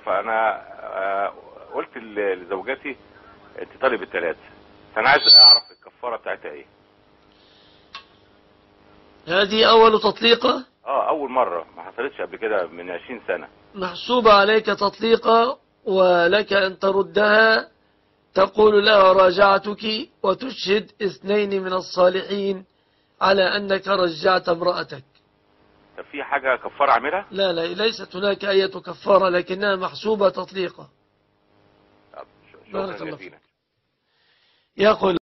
فانا آه، قلت ل- لزوجتي انت طالب الثلاث فانا عايز اعرف الكفاره بتاعتها ايه هذه أول تطليقة اه اول مره ما حصلتش قبل كده من 20 سنه محسوبة عليك تطليقة ولك أن تردها تقول لها راجعتك وتشهد اثنين من الصالحين على أنك رجعت امرأتك طب في حاجه كفاره اعملها لا لا ليست هناك أي كفارة لكنها محسوبة تطليقة طب ش- بارك شكرا الله جزيلا يقول